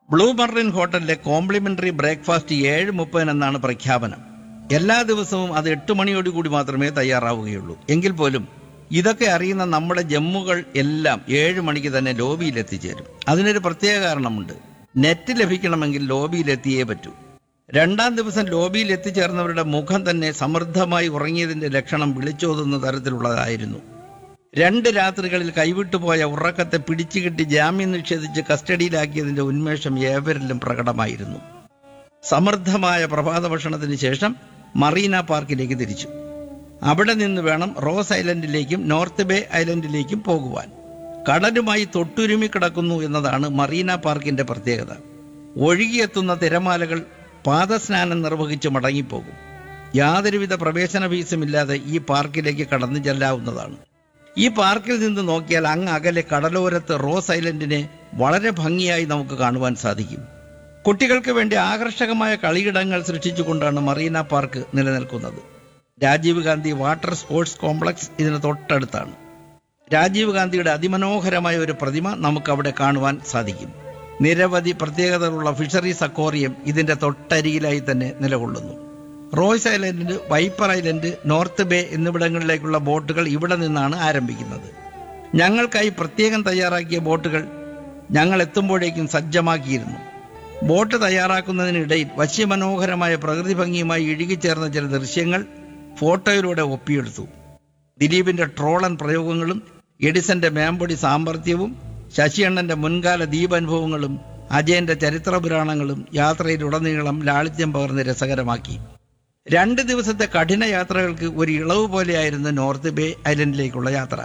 blue Marlin ഹോട്ടലിലെ complimentary breakfast ഏഴ് മുപ്പതിനെന്നാണ് പ്രഖ്യാപനം എല്ലാ ദിവസവും അത് എട്ട് മണിയോടുകൂടി മാത്രമേ തയ്യാറാവുകയുള്ളൂ എങ്കിൽ പോലും ഇതൊക്കെ അറിയുന്ന നമ്മുടെ ജമ്മുകൾ എല്ലാം ഏഴ് മണിക്ക് തന്നെ ലോബിയിൽ എത്തിച്ചേരും അതിനൊരു പ്രത്യേക കാരണമുണ്ട് നെറ്റ് ലഭിക്കണമെങ്കിൽ ലോബിയിൽ എത്തിയേ പറ്റൂ രണ്ടാം ദിവസം ലോബിയിൽ എത്തിച്ചേർന്നവരുടെ മുഖം തന്നെ സമൃദ്ധമായി ഉറങ്ങിയതിന്റെ ലക്ഷണം വിളിച്ചോതുന്ന തരത്തിലുള്ളതായിരുന്നു രണ്ട് രാത്രികളിൽ കൈവിട്ടുപോയ ഉറക്കത്തെ പിടിച്ചുകെട്ടി ജാമ്യം നിഷേധിച്ച് കസ്റ്റഡിയിലാക്കിയതിന്റെ ഉന്മേഷം ഏവരിലും പ്രകടമായിരുന്നു സമൃദ്ധമായ പ്രഭാത ഭക്ഷണത്തിന് ശേഷം മറീന പാർക്കിലേക്ക് തിരിച്ചു അവിടെ നിന്ന് വേണം റോസ് ഐലൻഡിലേക്കും നോർത്ത് ബേ ഐലൻഡിലേക്കും പോകുവാൻ കടലുമായി തൊട്ടുരുമി കിടക്കുന്നു എന്നതാണ് മറീന പാർക്കിന്റെ പ്രത്യേകത ഒഴുകിയെത്തുന്ന തിരമാലകൾ പാദസ്നാനം നിർവഹിച്ച് മടങ്ങിപ്പോകും യാതൊരുവിധ പ്രവേശന ഫീസുമില്ലാതെ ഈ പാർക്കിലേക്ക് കടന്നു ചെല്ലാവുന്നതാണ് ഈ പാർക്കിൽ നിന്ന് നോക്കിയാൽ അങ്ങ് അകലെ കടലോരത്ത് റോസ് ഐലൻഡിനെ വളരെ ഭംഗിയായി നമുക്ക് കാണുവാൻ സാധിക്കും കുട്ടികൾക്ക് വേണ്ടി ആകർഷകമായ കളിയിടങ്ങൾ സൃഷ്ടിച്ചുകൊണ്ടാണ് മറീന പാർക്ക് നിലനിൽക്കുന്നത് Rajiv Gandhi water sports complex ഇതിന് തൊട്ടടുത്താണ് രാജീവ് ഗാന്ധിയുടെ അതിമനോഹരമായ ഒരു പ്രതിമ നമുക്ക് അവിടെ കാണുവാൻ സാധിക്കും നിരവധി പ്രത്യേകതകളുള്ള ഫിഷറീസ് അക്വേറിയം ഇതിന്റെ തൊട്ടരികിലായി തന്നെ നിലകൊള്ളുന്നു Ross Island Viper Island North Bay എന്നിവിടങ്ങളിലേക്കുള്ള ബോട്ടുകൾ ഇവിടെ നിന്നാണ് ആരംഭിക്കുന്നത് ഞങ്ങൾക്കായി പ്രത്യേകം തയ്യാറാക്കിയ ബോട്ടുകൾ ഞങ്ങൾ എത്തുമ്പോഴേക്കും സജ്ജമാക്കിയിരുന്നു ബോട്ട് തയ്യാറാക്കുന്നതിനിടയിൽ വശ്യമനോഹരമായ പ്രകൃതി ഭംഗിയുമായി ഇഴുകിച്ചേർന്ന ചില ദൃശ്യങ്ങൾ ഫോട്ടോയിലൂടെ ഒപ്പിയെടുത്തു ദിലീപിന്റെ ട്രോളൻ പ്രയോഗങ്ങളും എഡിസന്റെ മേമ്പൊടി സാമർഥ്യവും ശശിയണ്ണന്റെ മുൻകാല ദ്വീപനുഭവങ്ങളും അജയന്റെ ചരിത്ര പുരാണങ്ങളും യാത്രയിലുടനീളം ലാളിത്യം പകർന്ന് രസകരമാക്കി രണ്ട് ദിവസത്തെ കഠിന യാത്രകൾക്ക് ഒരു ഇളവ് പോലെയായിരുന്നു നോർത്ത് ബേ ഐലൻഡിലേക്കുള്ള യാത്ര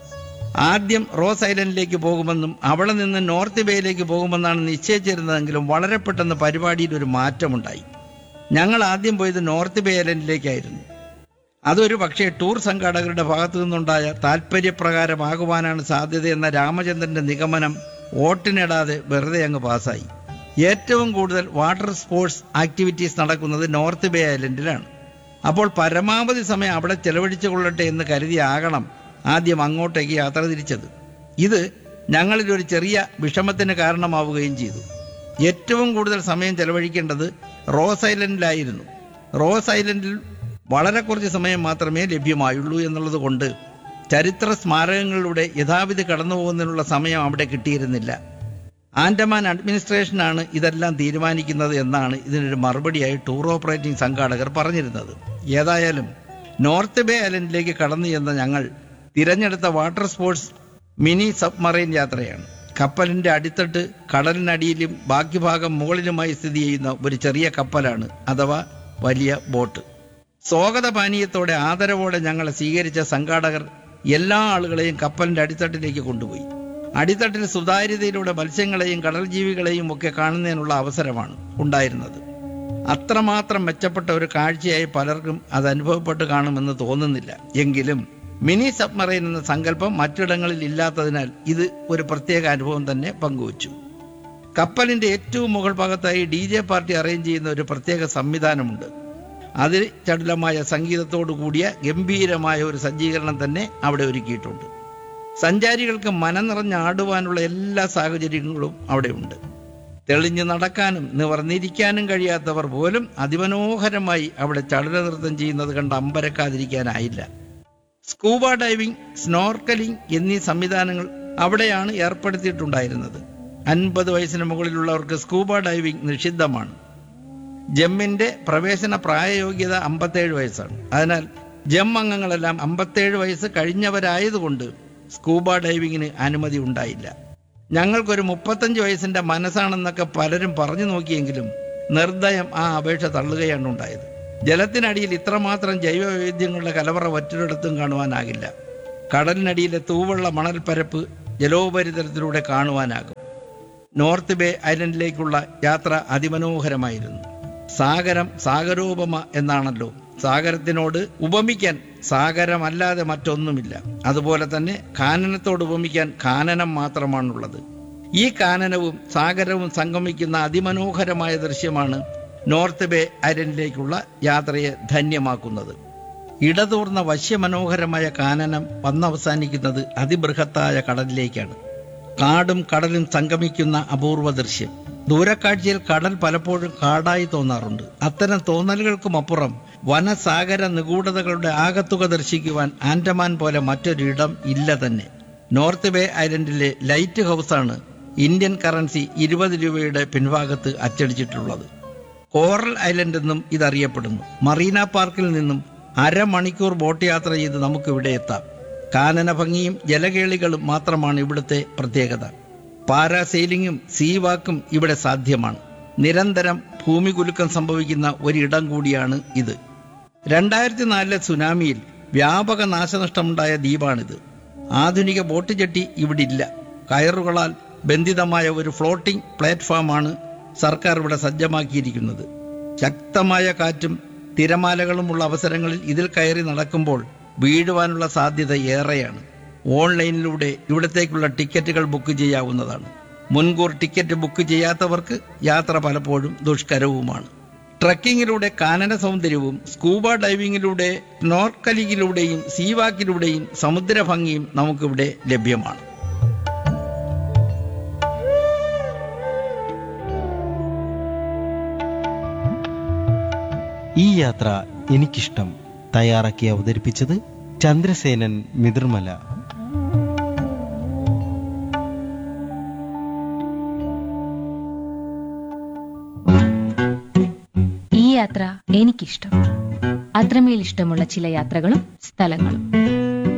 ആദ്യം റോസ് ഐലൻഡിലേക്ക് പോകുമെന്നും അവിടെ നിന്ന് നോർത്ത് ബേയിലേക്ക് പോകുമെന്നാണ് നിശ്ചയിച്ചിരുന്നതെങ്കിലും വളരെ പെട്ടെന്ന് പരിപാടിയിൽ ഒരു മാറ്റമുണ്ടായി ഞങ്ങൾ ആദ്യം പോയത് നോർത്ത് ബേ ഐലൻഡിലേക്കായിരുന്നു അതൊരു പക്ഷേ ടൂർ സംഘാടകരുടെ ഭാഗത്തു നിന്നുണ്ടായ താല്പര്യപ്രകാരമാകുവാനാണ് സാധ്യതയെന്ന രാമചന്ദ്രന്റെ നിഗമനം വോട്ടിനിടാതെ വെറുതെ അങ്ങ് പാസ്സായി ഏറ്റവും കൂടുതൽ വാട്ടർ സ്പോർട്സ് ആക്ടിവിറ്റീസ് നടക്കുന്നത് നോർത്ത് ബേ ഐലൻഡിലാണ് അപ്പോൾ പരമാവധി സമയം അവിടെ ചെലവഴിച്ചു കൊള്ളട്ടെ എന്ന് കരുതിയാകണം ആദ്യം അങ്ങോട്ടേക്ക് യാത്ര തിരിച്ചത് ഇത് ഞങ്ങളിൽ ഒരു ചെറിയ വിഷമത്തിന് കാരണമാവുകയും ചെയ്തു ഏറ്റവും കൂടുതൽ സമയം ചെലവഴിക്കേണ്ടത് റോസ് ഐലൻഡിലായിരുന്നു റോസ് ഐലൻഡിൽ വളരെ കുറച്ച് സമയം മാത്രമേ ലഭ്യമായുള്ളൂ എന്നുള്ളത് കൊണ്ട് ചരിത്ര സ്മാരകങ്ങളിലൂടെ യഥാവിധി കടന്നു പോകുന്നതിനുള്ള സമയം അവിടെ കിട്ടിയിരുന്നില്ല ആൻഡമാൻ അഡ്മിനിസ്ട്രേഷനാണ് ഇതെല്ലാം തീരുമാനിക്കുന്നത് എന്നാണ് ഇതിനൊരു മറുപടിയായി ടൂർ ഓപ്പറേറ്റിംഗ് സംഘാടകർ പറഞ്ഞിരുന്നത് ഏതായാലും നോർത്ത് ബേ ഐലൻഡിലേക്ക് കടന്നു ചെന്ന ഞങ്ങൾ തിരഞ്ഞെടുത്ത വാട്ടർ സ്പോർട്സ് മിനി സബ്മറൈൻ യാത്രയാണ് കപ്പലിന്റെ അടിത്തട്ട് കടലിനടിയിലും ബാക്കി ഭാഗം മുകളിലുമായി സ്ഥിതി ചെയ്യുന്ന ഒരു ചെറിയ കപ്പലാണ് അഥവാ വലിയ ബോട്ട് സ്വാഗത പാനീയത്തോടെ ആദരവോടെ ഞങ്ങളെ സ്വീകരിച്ച സംഘാടകർ എല്ലാ ആളുകളെയും കപ്പലിന്റെ അടിത്തട്ടിലേക്ക് കൊണ്ടുപോയി അടിത്തട്ടിൽ സുതാര്യതയിലൂടെ മത്സ്യങ്ങളെയും കടൽ ജീവികളെയും ഒക്കെ കാണുന്നതിനുള്ള അവസരമാണ് ഉണ്ടായിരുന്നത് അത്രമാത്രം മെച്ചപ്പെട്ട ഒരു കാഴ്ചയായി പലർക്കും അത് അനുഭവപ്പെട്ട് കാണുമെന്ന് തോന്നുന്നില്ല എങ്കിലും മിനി സബ്മറൈൻ എന്ന സങ്കല്പം മറ്റിടങ്ങളിൽ ഇല്ലാത്തതിനാൽ ഇത് ഒരു പ്രത്യേക അനുഭവം തന്നെ പങ്കുവച്ചു കപ്പലിന്റെ ഏറ്റവും മുകൾ ഭാഗത്തായി ഡി ജെ പാർട്ടി അറേഞ്ച് ചെയ്യുന്ന ഒരു പ്രത്യേക സംവിധാനമുണ്ട് അതിൽ ചടുലമായ സംഗീതത്തോടു കൂടിയ ഗംഭീരമായ ഒരു സജ്ജീകരണം തന്നെ അവിടെ ഒരുക്കിയിട്ടുണ്ട് സഞ്ചാരികൾക്ക് മനം നിറഞ്ഞാടുവാനുള്ള എല്ലാ സാഹചര്യങ്ങളും അവിടെയുണ്ട് തെളിഞ്ഞു നടക്കാനും നിവർന്നിരിക്കാനും കഴിയാത്തവർ പോലും അതിമനോഹരമായി അവിടെ ചടുല നൃത്തം ചെയ്യുന്നത് കണ്ട് അമ്പരക്കാതിരിക്കാനായില്ല സ്കൂബ ഡൈവിംഗ് സ്നോർക്കലിംഗ് എന്നീ സംവിധാനങ്ങൾ അവിടെയാണ് ഏർപ്പെടുത്തിയിട്ടുണ്ടായിരുന്നത് അൻപത് വയസ്സിന് മുകളിലുള്ളവർക്ക് സ്കൂബ ഡൈവിംഗ് നിഷിദ്ധമാണ് ജമ്മിന്റെ പ്രവേശന പ്രായയോഗ്യത അമ്പത്തേഴ് വയസ്സാണ് അതിനാൽ ജം അംഗങ്ങളെല്ലാം അമ്പത്തേഴ് വയസ്സ് കഴിഞ്ഞവരായതുകൊണ്ട് സ്കൂബ ഡൈവിങ്ങിന് അനുമതി ഉണ്ടായില്ല ഞങ്ങൾക്കൊരു മുപ്പത്തഞ്ച് വയസ്സിന്റെ മനസ്സാണെന്നൊക്കെ പലരും പറഞ്ഞു നോക്കിയെങ്കിലും നിർദ്ദയം ആ അപേക്ഷ തള്ളുകയാണ് ഉണ്ടായത് ജലത്തിനടിയിൽ ഇത്രമാത്രം ജൈവ വൈവിധ്യങ്ങളുടെ കലവറ മറ്റൊരിടത്തും കാണുവാനാകില്ല കടലിനടിയിലെ തൂവെള്ള മണൽപ്പരപ്പ് ജലോപരിതലത്തിലൂടെ കാണുവാനാകും നോർത്ത് ബേ ഐലൻഡിലേക്കുള്ള യാത്ര അതിമനോഹരമായിരുന്നു സാഗരം സാഗരോപമ എന്നാണല്ലോ സാഗരത്തിനോട് ഉപമിക്കാൻ സാഗരമല്ലാതെ മറ്റൊന്നുമില്ല അതുപോലെ തന്നെ കാനനത്തോട് ഉപമിക്കാൻ കാനനം മാത്രമാണുള്ളത് ഈ കാനനവും സാഗരവും സംഗമിക്കുന്ന അതിമനോഹരമായ ദൃശ്യമാണ് നോർത്ത് ബേ ഐലൻഡിലേക്കുള്ള യാത്രയെ ധന്യമാക്കുന്നത് ഇടതൂർന്ന വശ്യമനോഹരമായ കാനനം വന്നവസാനിക്കുന്നത് അതിബൃഹത്തായ കടലിലേക്കാണ് കാടും കടലും സംഗമിക്കുന്ന അപൂർവ ദൃശ്യം ദൂരക്കാഴ്ചയിൽ കടൽ പലപ്പോഴും കാടായി തോന്നാറുണ്ട് അത്തരം തോന്നലുകൾക്കുമപ്പുറം വനസാഗര നിഗൂഢതകളുടെ ആകത്തുക ദർശിക്കുവാൻ ആൻഡമാൻ പോലെ മറ്റൊരിടം ഇല്ല തന്നെ നോർത്ത് ബേ ഐലൻഡിലെ ലൈറ്റ് ഹൗസാണ് ഇന്ത്യൻ കറൻസി ഇരുപത് രൂപയുടെ പിൻഭാഗത്ത് അച്ചടിച്ചിട്ടുള്ളത് കോറൽ ഐലൻഡ് എന്നും ഇതറിയപ്പെടുന്നു മറീന പാർക്കിൽ നിന്നും അരമണിക്കൂർ ബോട്ട് യാത്ര ചെയ്ത് നമുക്കിവിടെ എത്താം കാനന ഭംഗിയും ജലകേളികളും മാത്രമാണ് ഇവിടുത്തെ പ്രത്യേകത പാരാസെയിലിംഗും സീവാക്കും ഇവിടെ സാധ്യമാണ് നിരന്തരം ഭൂമികുലുക്കം സംഭവിക്കുന്ന ഒരിടം കൂടിയാണ് ഇത് രണ്ടായിരത്തി നാലിലെ സുനാമിയിൽ വ്യാപക നാശനഷ്ടമുണ്ടായ ദ്വീപാണിത് ആധുനിക ബോട്ട് ജെട്ടി ഇവിടില്ല കയറുകളാൽ ബന്ധിതമായ ഒരു ഫ്ലോട്ടിംഗ് പ്ലാറ്റ്ഫോമാണ് സർക്കാർ ഇവിടെ സജ്ജമാക്കിയിരിക്കുന്നത് ശക്തമായ കാറ്റും തിരമാലകളുമുള്ള അവസരങ്ങളിൽ ഇതിൽ കയറി നടക്കുമ്പോൾ വീഴുവാനുള്ള സാധ്യത ഏറെയാണ് ഓൺലൈനിലൂടെ ഇവിടത്തേക്കുള്ള ടിക്കറ്റുകൾ ബുക്ക് ചെയ്യാവുന്നതാണ് മുൻകൂർ ടിക്കറ്റ് ബുക്ക് ചെയ്യാത്തവർക്ക് യാത്ര പലപ്പോഴും ദുഷ്കരവുമാണ് ട്രക്കിങ്ങിലൂടെ കാനന സൗന്ദര്യവും സ്കൂബ ഡൈവിങ്ങിലൂടെ നോർക്കലിങ്ങിലൂടെയും സീവാക്കിലൂടെയും സമുദ്രഭംഗിയും നമുക്കിവിടെ ലഭ്യമാണ് ഈ യാത്ര എനിക്കിഷ്ടം തയ്യാറാക്കി അവതരിപ്പിച്ചത് ചന്ദ്രസേനൻ മിതിർമല ഈ യാത്ര എനിക്കിഷ്ടം അത്രമേൽ ഇഷ്ടമുള്ള ചില യാത്രകളും സ്ഥലങ്ങളും